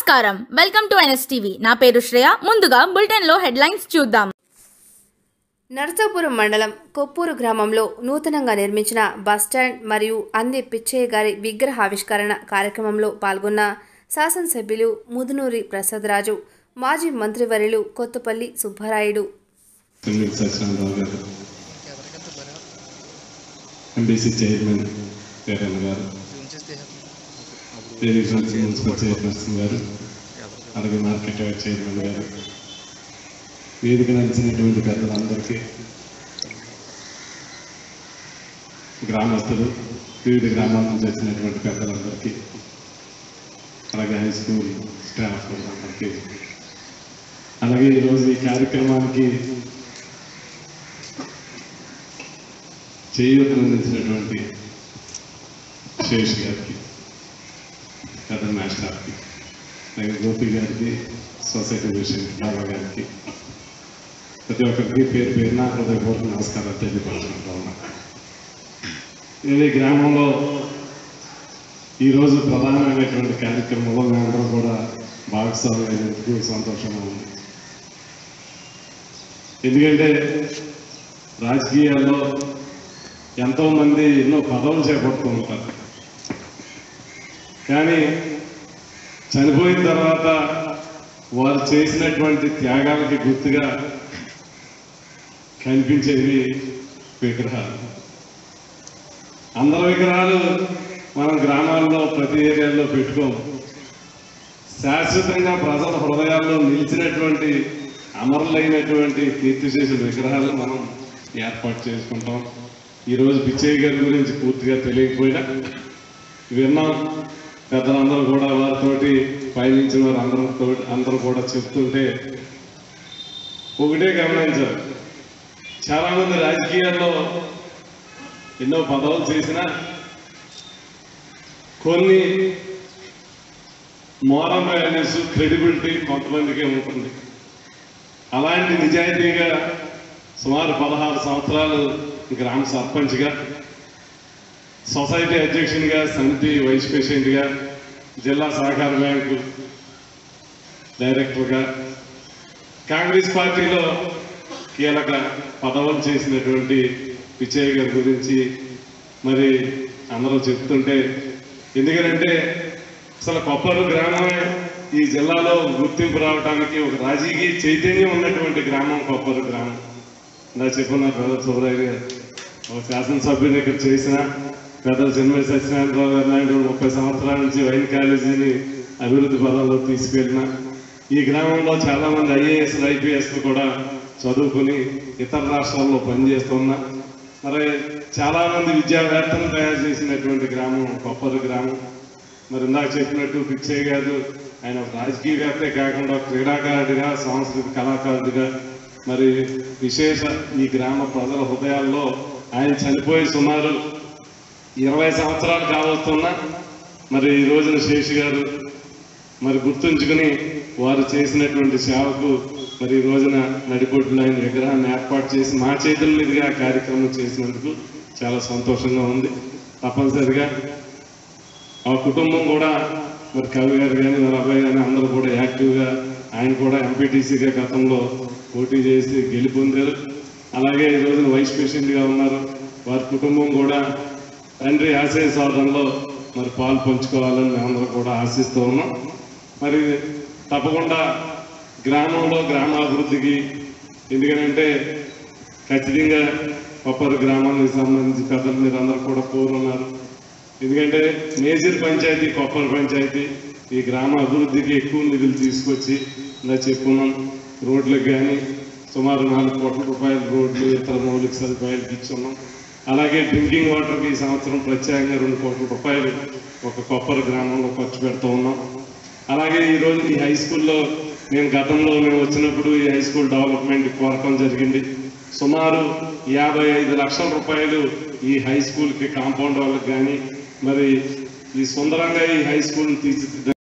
నమస్కారం welcome to NSTV నా పేరు శ్రేయ ముందుగా బులెటిన్ లో హెడ్లైన్స్ చూద్దాం నర్సాపురం మండలం కొప్పూరు గ్రామంలో నూతనంగా నిర్మించిన బస్టాండ్ మరియు అంది పిచ్చయ్య గారి విగ్రహావిష్కరణ కార్యక్రమంలో పాల్గొన్న శాసనసభ్యులు ముదునూరి ప్రసాదరాజు మాజీ మంత్రివర్యులు కొత్తపల్లి సుబ్బారాయుడు ఎమ్మెల్యే సత్యనారాయణ గారు ఎంబీసీ చైర్మన్ పేరన్న గారు రీజనల్ మున్సిపల్ చైర్పర్సన్ గారు అలాగే మార్కెట్ యార్డ్ చైర్మన్ గారు వేదిక నడిచినటువంటి పెద్దలందరికీ గ్రామస్తులు వివిధ గ్రామాల నుంచి వచ్చినటువంటి పెద్దలందరికీ అలాగే హై స్కూల్ స్టాఫ్ అందరికీ అలాగే ఈరోజు ఈ కార్యక్రమానికి చేయూతనందించినటువంటి శేష్ గారికి పెద్ద మాస్టర్కి అలాగే గోపి గారికి సొసైటీ విషయం బాబా గారికి ప్రతి ఒక్కరికి పేరు పేరున హృదయపూర్వక నమస్కారాలు తెలియపడుతున్నాను ఉన్నా ఇది గ్రామంలో ఈరోజు ప్రధానమైనటువంటి కార్యక్రమంలో మేమందరం కూడా భాగస్వామ్యమైనందుకు సంతోషంగా ఉంది ఎందుకంటే రాజకీయాల్లో ఎంతో మంది ఎన్నో పదవులు చేపడుతూ ఉంటారు కానీ చనిపోయిన తర్వాత వారు చేసినటువంటి త్యాగాలకి గుర్తుగా కనిపించేవి విగ్రహాలు అందరి విగ్రహాలు మనం గ్రామాల్లో ప్రతి ఏరియాలో పెట్టుకోము శాశ్వతంగా ప్రజల హృదయాల్లో నిలిచినటువంటి అమరులైనటువంటి కీర్తిశేషుల విగ్రహాలు మనం ఏర్పాటు చేసుకుంటాం ఈరోజు పిచ్చయ్య గారి గురించి పూర్తిగా తెలియకపోయినా విన్నాం పెద్దలందరూ కూడా వారితోటి పయనించిన వారు అందరితో అందరూ కూడా చెప్తుంటే ఒకటే గమనించారు చాలా మంది రాజకీయాల్లో ఎన్నో పదవులు చేసినా కొన్ని మోరల్ వాల్యూస్ క్రెడిబిలిటీ కొంతమందికే ఉంటుంది అలాంటి నిజాయితీగా సుమారు పదహారు సంవత్సరాలు గ్రామ సర్పంచ్గా సొసైటీ అధ్యక్షునిగా సమితి వైస్ ప్రెసిడెంట్గా జిల్లా సహకార బ్యాంకు డైరెక్టర్గా కాంగ్రెస్ పార్టీలో కీలక పదవులు చేసినటువంటి పిచ్చయ్య గారి గురించి మరి అందరూ చెప్తుంటే ఎందుకంటే అసలు కొప్పరు గ్రామమే ఈ జిల్లాలో గుర్తింపు రావడానికి ఒక రాజకీయ చైతన్యం ఉన్నటువంటి గ్రామం కొప్పరు గ్రామం నా చెప్పున్న పెద్ద సుబ్రాయ్ గారు ఒక శాసనసభ్యుని ఇక్కడ చేసిన పెద్ద చిన్మయ సత్యనారాయణరావు గారు లాంటి వాడు ముప్పై సంవత్సరాల నుంచి వైన్ కాలేజీని అభివృద్ధి పదంలో తీసుకెళ్ళిన ఈ గ్రామంలో చాలా మంది ఐఏఎస్ ఐపీఎస్ కూడా చదువుకుని ఇతర రాష్ట్రాల్లో పనిచేస్తున్న మరి చాలా మంది విద్యావేత్తలు తయారు చేసినటువంటి గ్రామం కొప్పరు గ్రామం మరి ఇందాక చెప్పినట్టు పిచ్చయ్య గారు ఆయన ఒక రాజకీయవేత్తే కాకుండా ఒక క్రీడాకారుడిగా సాంస్కృతిక కళాకారుడిగా మరి విశేష ఈ గ్రామ ప్రజల హృదయాల్లో ఆయన చనిపోయి సుమారు ఇరవై సంవత్సరాలు కావస్తున్నా మరి ఈ రోజున శేషి గారు మరి గుర్తుంచుకుని వారు చేసినటువంటి సేవకు మరి ఈ రోజున నడిపొట్టులో ఆయన విగ్రహాన్ని ఏర్పాటు చేసి మా చేతుల మీదుగా ఆ కార్యక్రమం చేసినందుకు చాలా సంతోషంగా ఉంది తప్పనిసరిగా ఆ కుటుంబం కూడా మరి కవి గారు కానీ మరి అబ్బాయి కానీ అందరూ కూడా యాక్టివ్గా ఆయన కూడా ఎంపీటీసీగా గతంలో పోటీ చేసి గెలుపొందారు అలాగే ఈ రోజున వైస్ ప్రెసిడెంట్గా ఉన్నారు వారి కుటుంబం కూడా తండ్రి ఆశయ సాధనలో మరి పాలు పంచుకోవాలని మేమందరం కూడా ఆశిస్తూ ఉన్నాం మరి తప్పకుండా గ్రామంలో గ్రామాభివృద్ధికి ఎందుకంటే ఖచ్చితంగా కొప్పరు గ్రామానికి సంబంధించి పెద్దలు మీరు అందరూ కూడా కోరున్నారు ఎందుకంటే మేజర్ పంచాయతీ కొప్పర పంచాయతీ ఈ గ్రామ అభివృద్ధికి ఎక్కువ నిధులు తీసుకొచ్చి ఇలా చెప్పుకున్నాం రోడ్లకు కానీ సుమారు నాలుగు కోట్ల రూపాయల రోడ్లు ఇతర మౌలిక సదుపాయాలకు ఇచ్చున్నాం అలాగే డ్రింకింగ్ వాటర్కి ఈ సంవత్సరం ప్రత్యేకంగా రెండు కోట్ల రూపాయలు ఒక కొప్పర గ్రామంలో ఖర్చు పెడుతూ ఉన్నాం అలాగే ఈరోజు ఈ హై స్కూల్లో నేను గతంలో మేము వచ్చినప్పుడు ఈ హై స్కూల్ డెవలప్మెంట్ కోరటం జరిగింది సుమారు యాభై ఐదు లక్షల రూపాయలు ఈ హై స్కూల్కి కాంపౌండ్ వాళ్ళకి కానీ మరి ఈ సుందరంగా ఈ హై స్కూల్ తీర్చిదిద్ద